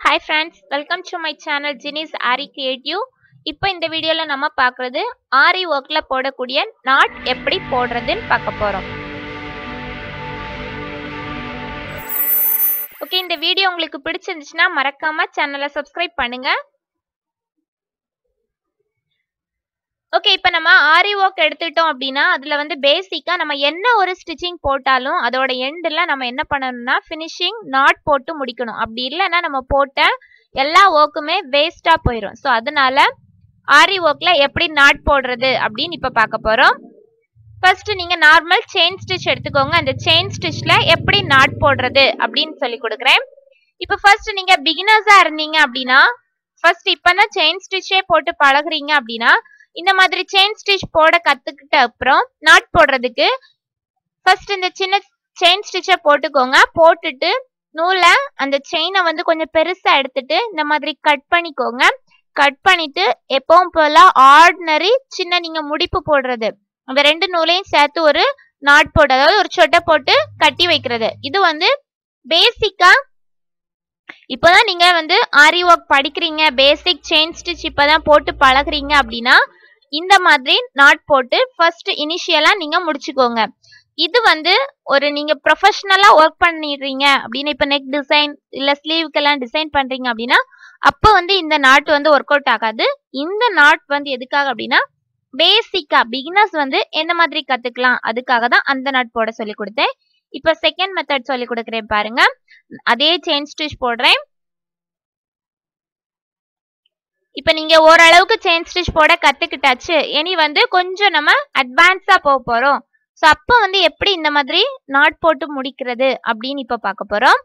hi friends welcome to my channel Jini's Aari creative இப்போ இந்த வீடியோவில் நம்ம பார்க்குறது ஆரி ஒர்க்கில் போடக்கூடிய நாட் எப்படி போடுறதுன்னு பார்க்க போகிறோம் ஓகே இந்த வீடியோ உங்களுக்கு பிடிச்சிருந்துச்சுன்னா மறக்காம சேனலை சப்ஸ்கிரைப் பண்ணுங்க ஓகே இப்போ நம்ம ஆரி ஒர்க் எடுத்துட்டோம் அப்படின்னா அதில் வந்து பேசிக்காக நம்ம என்ன ஒரு ஸ்டிச்சிங் போட்டாலும் அதோட எண்டில் நம்ம என்ன பண்ணணும்னா ஃபினிஷிங் நாட் போட்டு முடிக்கணும் அப்படி இல்லைன்னா நம்ம போட்ட எல்லா ஒர்க்குமே வேஸ்ட்டாக போயிடும் ஸோ அதனால ஆரி ஒர்க்கில் எப்படி நாட் போடுறது அப்படின்னு இப்போ பார்க்க போகிறோம் ஃபர்ஸ்ட் நீங்கள் நார்மல் செயின் ஸ்டிச் எடுத்துக்கோங்க அந்த செயின் ஸ்டிச்சில் எப்படி நாட் போடுறது அப்படின்னு சொல்லி கொடுக்குறேன் இப்போ ஃபர்ஸ்ட் நீங்கள் பிகினர்ஸாக இருந்தீங்க அப்படின்னா ஃபர்ஸ்ட் இப்போ தான் செயின் ஸ்டிச்சே போட்டு பழகுறீங்க அப்படின்னா இந்த மாதிரி செயின் ஸ்டிச் போட கத்துக்கிட்ட அப்புறம் நாட் போடுறதுக்கு ஃபர்ஸ்ட் இந்த சின்ன செயின் ஸ்டிச்சை போட்டுக்கோங்க போட்டுட்டு நூலை அந்த செயினை வந்து கொஞ்சம் பெருசா எடுத்துட்டு இந்த மாதிரி கட் பண்ணிக்கோங்க கட் பண்ணிட்டு எப்பவும் போல ஆர்டினரி சின்ன நீங்க முடிப்பு போடுறது அந்த ரெண்டு நூலையும் சேர்த்து ஒரு நாட் போட்டு அதாவது ஒரு சொட்டை போட்டு கட்டி வைக்கிறது இது வந்து பேசிக்கா இப்போதான் நீங்க வந்து ஆரி ஒர்க் படிக்கிறீங்க பேசிக் செயின் ஸ்டிச் இப்பதான் போட்டு பழகுறீங்க அப்படின்னா இந்த மாதிரி நாட் போட்டு ஃபர்ஸ்ட் இனிஷியலா நீங்க முடிச்சுக்கோங்க இது வந்து ஒரு நீங்க ப்ரொஃபஷனலா ஒர்க் பண்ணிடுறீங்க அப்படின்னு இப்ப நெக் டிசைன் இல்ல ஸ்லீவுக்கெல்லாம் டிசைன் பண்றீங்க அப்படின்னா அப்ப வந்து இந்த நாட் வந்து ஒர்க் அவுட் ஆகாது இந்த நாட் வந்து எதுக்காக அப்படின்னா பேசிக்கா பிகினர்ஸ் வந்து எந்த மாதிரி கத்துக்கலாம் அதுக்காக தான் அந்த நாட் போட சொல்லி கொடுத்தேன் இப்ப செகண்ட் மெத்தட் சொல்லி கொடுக்குறேன் பாருங்க அதே செயின் ஸ்டிச் போடுறேன் இப்ப நீங்க ஓரளவுக்கு செயின் ஸ்டிச் போட கத்துக்கிட்டாச்சு இனி வந்து கொஞ்சம் நம்ம அட்வான்ஸா போக போறோம் ஸோ அப்போ வந்து எப்படி இந்த மாதிரி நாட் போட்டு முடிக்கிறது அப்படின்னு இப்ப பார்க்க போறோம்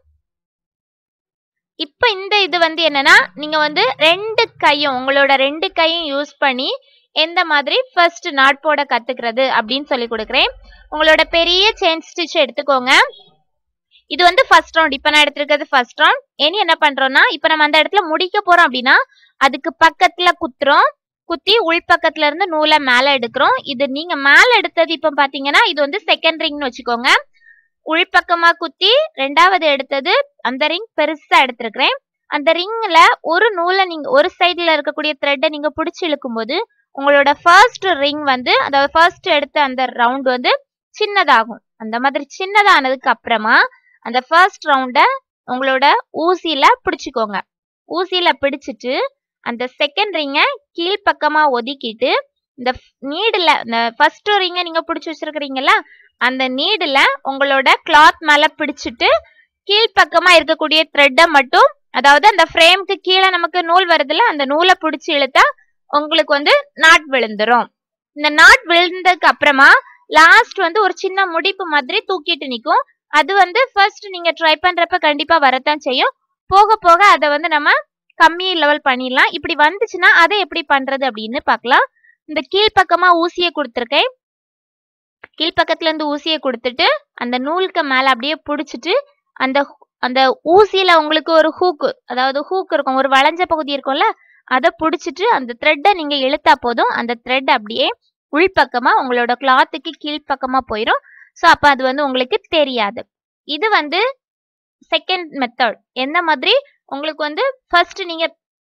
இப்ப இந்த இது வந்து என்னன்னா நீங்க வந்து ரெண்டு கையும் உங்களோட ரெண்டு கையும் யூஸ் பண்ணி எந்த மாதிரி ஃபர்ஸ்ட் நாட் போட கத்துக்கிறது அப்படின்னு சொல்லி கொடுக்குறேன் உங்களோட பெரிய செயின் ஸ்டிச் எடுத்துக்கோங்க இது வந்து ஃபர்ஸ்ட் ரவுண்ட் இப்போ நான் எடுத்திருக்கிறது ஃபர்ஸ்ட் ரவுண்ட் இனி என்ன பண்றோம்னா இப்போ நம்ம அந்த இடத்துல முடிக்க போறோம் அப்படின்னா அதுக்கு பக்கத்துல குத்துறோம் குத்தி உள் பக்கத்துல இருந்து நூலை மேல எடுக்கிறோம் இது நீங்க மேல எடுத்தது இப்ப பாத்தீங்கன்னா இது வந்து செகண்ட் ரிங்னு வச்சுக்கோங்க உள்பக்கமா குத்தி ரெண்டாவது எடுத்தது அந்த ரிங் பெருசா எடுத்திருக்கிறேன் அந்த ரிங்ல ஒரு நூலை நீங்க ஒரு சைடுல இருக்கக்கூடிய த்ரெட்டை நீங்க பிடிச்சி இழுக்கும் போது உங்களோட ஃபர்ஸ்ட் ரிங் வந்து அதாவது ஃபர்ஸ்ட் எடுத்த அந்த ரவுண்ட் வந்து சின்னதாகும் அந்த மாதிரி சின்னதானதுக்கு அப்புறமா அந்த ஃபர்ஸ்ட் ரவுண்ட உங்களோட ஊசியில பிடிச்சிக்கோங்க ஊசியில பிடிச்சிட்டு அந்த செகண்ட் ரிங்கை கீழ்ப்பக்கமா ஒதுக்கிட்டு இந்த நீடுல இந்த ஃபர்ஸ்ட் ரிங்கை நீங்க பிடிச்சி வச்சிருக்கிறீங்கல்ல அந்த நீடுல உங்களோட கிளாத் மேல பிடிச்சிட்டு கீழ்ப்பக்கமா இருக்கக்கூடிய த்ரெட்டை மட்டும் அதாவது அந்த ஃப்ரேம்க்கு கீழே நமக்கு நூல் வருதுல்ல அந்த நூலை பிடிச்சி இழுத்தா உங்களுக்கு வந்து நாட் விழுந்துரும் இந்த நாட் விழுந்ததுக்கு அப்புறமா லாஸ்ட் வந்து ஒரு சின்ன முடிப்பு மாதிரி தூக்கிட்டு நிக்கும் அது வந்து ஃபர்ஸ்ட் நீங்க ட்ரை பண்றப்ப கண்டிப்பா வரத்தான் செய்யும் போக போக அதை வந்து நம்ம கம்மி லெவல் பண்ணிடலாம் இப்படி வந்துச்சுன்னா அதை எப்படி பண்றது அப்படின்னு பார்க்கலாம் இந்த கீழ்ப்பக்கமா ஊசியை கொடுத்துருக்கேன் கீழ்ப்பக்கத்துல இருந்து ஊசியை கொடுத்துட்டு அந்த நூலுக்கு மேல அப்படியே பிடிச்சிட்டு அந்த அந்த ஊசியில உங்களுக்கு ஒரு ஹூக்கு அதாவது ஹூக் இருக்கும் ஒரு வளைஞ்ச பகுதி இருக்கும்ல அதை பிடிச்சிட்டு அந்த த்ரெட்டை நீங்க இழுத்தா போதும் அந்த த்ரெட் அப்படியே உள்பக்கமா உங்களோட கிளாத்துக்கு கீழ்ப்பக்கமா போயிடும் ஸோ அப்போ அது வந்து உங்களுக்கு தெரியாது இது வந்து செகண்ட் மெத்தட் எந்த மாதிரி உங்களுக்கு வந்து ஃபர்ஸ்ட் நீங்க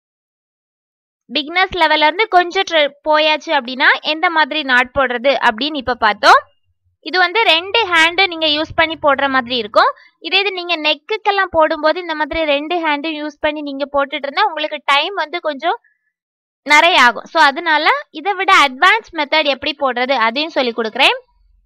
பிகினர்ஸ் லெவல்ல இருந்து கொஞ்சம் போயாச்சு அப்படின்னா எந்த மாதிரி நாட் போடுறது அப்படின்னு இப்ப பார்த்தோம் இது வந்து ரெண்டு ஹேண்டு நீங்க யூஸ் பண்ணி போடுற மாதிரி இருக்கும் இதே இது நீங்க நெக்குக்கெல்லாம் போடும்போது இந்த மாதிரி ரெண்டு ஹேண்டும் யூஸ் பண்ணி நீங்க போட்டுட்டு இருந்தா உங்களுக்கு டைம் வந்து கொஞ்சம் நிறைய ஆகும் ஸோ அதனால இதை விட அட்வான்ஸ் மெத்தட் எப்படி போடுறது அதையும் சொல்லி கொடுக்குறேன்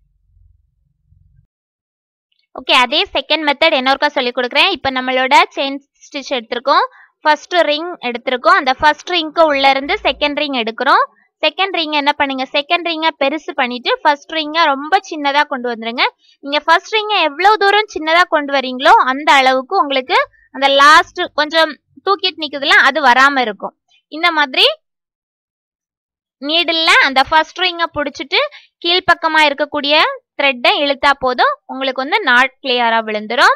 ஓகே அதே செகண்ட் மெத்தட் என்னொருக்கா சொல்லி கொடுக்குறேன் இப்போ நம்மளோட செயின் ஸ்டிச் எடுத்திருக்கோம் ஃபர்ஸ்ட் ரிங் எடுத்திருக்கோம் அந்த ஃபர்ஸ்ட் ரிங்க்கு உள்ள இருந்து செகண்ட் ரிங் எடுக்கிறோம் செகண்ட் ரிங் என்ன பண்ணுங்க செகண்ட் ரிங்கை பெருசு பண்ணிட்டு ஃபர்ஸ்ட் ரிங்கை ரொம்ப சின்னதா கொண்டு வந்துருங்க நீங்க ஃபர்ஸ்ட் ரிங்கை எவ்வளவு தூரம் சின்னதா கொண்டு வரீங்களோ அந்த அளவுக்கு உங்களுக்கு அந்த லாஸ்ட் கொஞ்சம் தூக்கிட்டு நிக்குதுல அது வராம இருக்கும் இந்த மாதிரி நீடில் அந்த ஃபர்ஸ்ட் ரிங்கை பிடிச்சிட்டு கீழ்ப்பக்கமா இருக்கக்கூடிய த்ரெட்டை இழுத்தா போதும் உங்களுக்கு வந்து நாட் கிளியரா விழுந்துரும்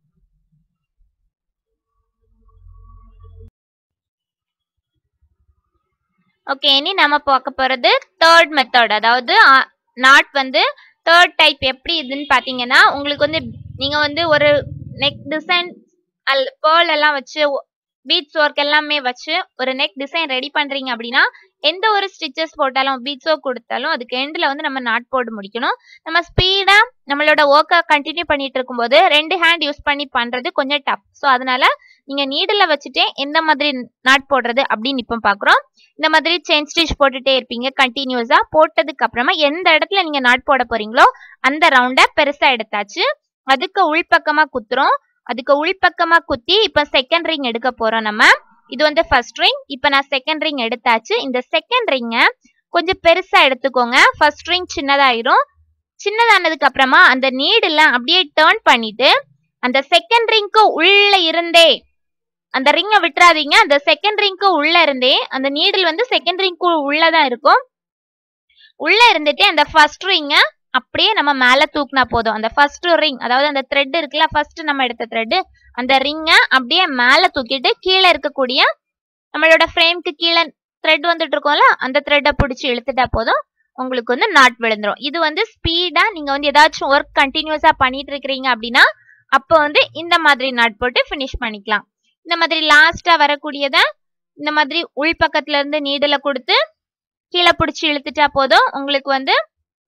ஓகே இனி நம்ம பார்க்க போறது தேர்ட் மெத்தட் அதாவது நாட் வந்து தேர்ட் டைப் எப்படி இதுன்னு பாத்தீங்கன்னா உங்களுக்கு வந்து நீங்க வந்து ஒரு நெக் டிசைன் அல் பேர்ல் எல்லாம் வச்சு பீட்ஸ் ஒர்க் எல்லாமே வச்சு ஒரு நெக் டிசைன் ரெடி பண்றீங்க அப்படின்னா எந்த ஒரு ஸ்டிச்சஸ் போட்டாலும் பீட்ஸ் ஒர்க் கொடுத்தாலும் அதுக்கு எண்டில் வந்து நம்ம நாட் போட்டு முடிக்கணும் நம்ம ஸ்பீடா நம்மளோட ஒர்க்கை கண்டினியூ பண்ணிட்டு இருக்கும்போது ரெண்டு ஹேண்ட் யூஸ் பண்ணி பண்றது கொஞ்சம் டஃப் ஸோ அதனால நீங்க நீடில் வச்சுட்டே எந்த மாதிரி நாட் போடுறது அப்படின்னு இப்போ பாக்குறோம் இந்த மாதிரி செயின் ஸ்டிச் போட்டுட்டே இருப்பீங்க கண்டினியூஸா போட்டதுக்கு அப்புறமா எந்த இடத்துல நீங்க நாட் போட போறீங்களோ அந்த ரவுண்டை பெருசா எடுத்தாச்சு அதுக்கு உள்பக்கமா குத்துறோம் அதுக்கு உள்பக்கமா குத்தி இப்ப செகண்ட் ரிங் எடுக்க போறோம் நம்ம இது வந்து ஃபர்ஸ்ட் ரிங் இப்ப நான் செகண்ட் ரிங் எடுத்தாச்சு இந்த செகண்ட் ரிங்க கொஞ்சம் பெருசா எடுத்துக்கோங்க ஃபர்ஸ்ட் ரிங் சின்னதாயிரும் சின்னதானதுக்கு அப்புறமா அந்த நீடுல அப்படியே டேர்ன் பண்ணிட்டு அந்த செகண்ட் ரிங்க்கு உள்ள இருந்தே அந்த ரிங்கை விட்டுறாதீங்க அந்த செகண்ட் ரிங்க்கு உள்ள இருந்தே அந்த நீடில் வந்து செகண்ட் ரிங்க்கு உள்ளதான் இருக்கும் உள்ள இருந்துட்டு அந்த ஃபர்ஸ்ட் ரிங்க அப்படியே நம்ம மேல தூக்குனா போதும் அந்த ஃபர்ஸ்ட் ரிங் அதாவது அந்த த்ரெட் இருக்குல்ல ஃபர்ஸ்ட் நம்ம எடுத்த த்ரெட் அந்த ரிங்கை அப்படியே மேல தூக்கிட்டு கீழே இருக்கக்கூடிய நம்மளோட ஃப்ரேம்க்கு கீழே த்ரெட் வந்துட்டு இருக்கோம்ல அந்த த்ரெட்டை பிடிச்சி இழுத்துட்டா போதும் உங்களுக்கு வந்து நாட் விழுந்துரும் இது வந்து ஸ்பீடா நீங்க வந்து ஏதாச்சும் ஒர்க் கண்டினியூஸா பண்ணிட்டு இருக்கிறீங்க அப்படின்னா அப்போ வந்து இந்த மாதிரி நாட் போட்டு ஃபினிஷ் பண்ணிக்கலாம் இந்த மாதிரி லாஸ்டா வரக்கூடியத இந்த மாதிரி உள் பக்கத்துல இருந்து நீடல கொடுத்து கீழே பிடிச்சி இழுத்துட்டா போதும் உங்களுக்கு வந்து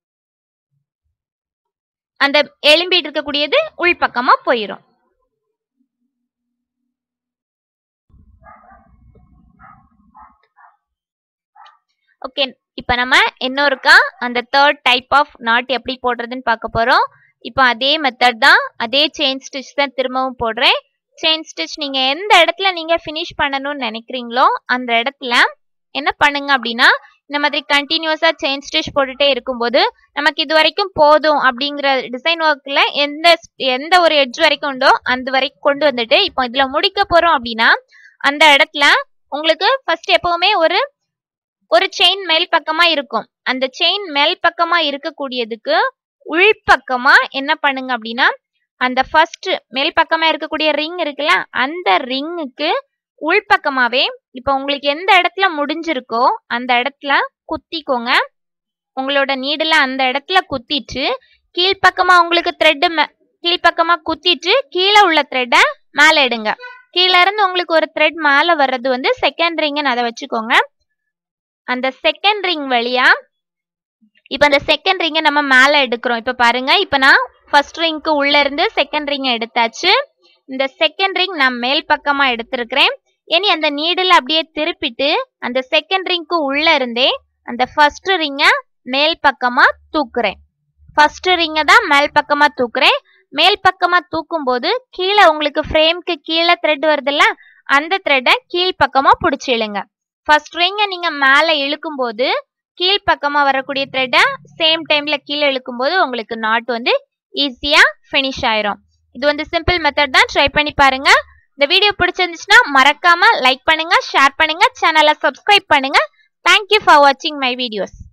அந்த எலும்பிட்டு இருக்கக்கூடியது உள் பக்கமா போயிடும் ஓகே இப்போ நம்ம இன்னொருக்கா அந்த தேர்ட் டைப் ஆஃப் நாட் எப்படி போடுறதுன்னு பார்க்க போறோம் இப்போ அதே மெத்தட் தான் அதே செயின் ஸ்டிச் தான் திரும்பவும் போடுறேன் செயின் ஸ்டிச் நீங்க எந்த இடத்துல நீங்க ஃபினிஷ் பண்ணணும்னு நினைக்கிறீங்களோ அந்த இடத்துல என்ன பண்ணுங்க அப்படின்னா இந்த மாதிரி கண்டினியூஸா செயின் ஸ்டிச் போட்டுட்டே இருக்கும்போது நமக்கு இது வரைக்கும் போதும் அப்படிங்கிற டிசைன் ஒர்க்ல எந்த எந்த ஒரு எட்ஜ் வரைக்கும் உண்டோ அந்த வரைக்கும் கொண்டு வந்துட்டு இப்போ இதுல முடிக்க போறோம் அப்படின்னா அந்த இடத்துல உங்களுக்கு ஃபர்ஸ்ட் எப்பவுமே ஒரு ஒரு செயின் மேல் பக்கமா இருக்கும் அந்த செயின் மேல் பக்கமா இருக்கக்கூடியதுக்கு உள்பக்கமா என்ன பண்ணுங்க அப்படின்னா அந்த ஃபர்ஸ்ட் மேல் பக்கமா இருக்கக்கூடிய ரிங் இருக்குல்ல அந்த ரிங்குக்கு உள்பக்கமாவே இப்போ உங்களுக்கு எந்த இடத்துல முடிஞ்சிருக்கோ அந்த இடத்துல குத்திக்கோங்க உங்களோட நீடுல அந்த இடத்துல குத்திட்டு கீழ்ப்பக்கமா உங்களுக்கு த்ரெட்டு கீழ்ப்பக்கமா குத்திட்டு கீழே உள்ள த்ரெட்டை மேலே எடுங்க கீழே இருந்து உங்களுக்கு ஒரு த்ரெட் மேலே வர்றது வந்து செகண்ட் ரிங்னு அதை வச்சுக்கோங்க அந்த செகண்ட் ரிங் வழியா இப்போ அந்த செகண்ட் ரிங்கை நம்ம மேலே எடுக்கிறோம் இப்போ பாருங்க இப்போ நான் ஃபர்ஸ்ட் ரிங்க்கு உள்ள இருந்து செகண்ட் ரிங் எடுத்தாச்சு இந்த செகண்ட் ரிங் நான் மேல் பக்கமா எடுத்திருக்கிறேன் இனி அந்த நீடில் அப்படியே திருப்பிட்டு அந்த செகண்ட் ரிங்க்கு உள்ள இருந்தே அந்த ஃபர்ஸ்ட் ரிங்கை மேல் பக்கமா தூக்குறேன் ஃபர்ஸ்ட் ரிங்கை தான் மேல் பக்கமா தூக்குறேன் மேல் பக்கமா தூக்கும் போது கீழே உங்களுக்கு ஃப்ரேம்க்கு கீழே த்ரெட் வருதுல்ல அந்த த்ரெட்டை கீழ் பக்கமா பிடிச்சி இழுங்க ஃபர்ஸ்ட் ரிங்கை நீங்க மேலே இழுக்கும் போது கீழ் பக்கமா வரக்கூடிய த்ரெட்டை சேம் டைம்ல கீழே இழுக்கும் போது உங்களுக்கு நாட் வந்து ஈஸியா ஃபினிஷ் ஆயிரும் இது வந்து சிம்பிள் மெத்தட் தான் ட்ரை பண்ணி பாருங்க இந்த வீடியோ பிடிச்சிருந்துச்சுன்னா மறக்காம லைக் பண்ணுங்க ஷேர் பண்ணுங்க சேனலை சப்ஸ்கிரைப் பண்ணுங்க தேங்க்யூ ஃபார் வாட்சிங் மை வீடியோஸ்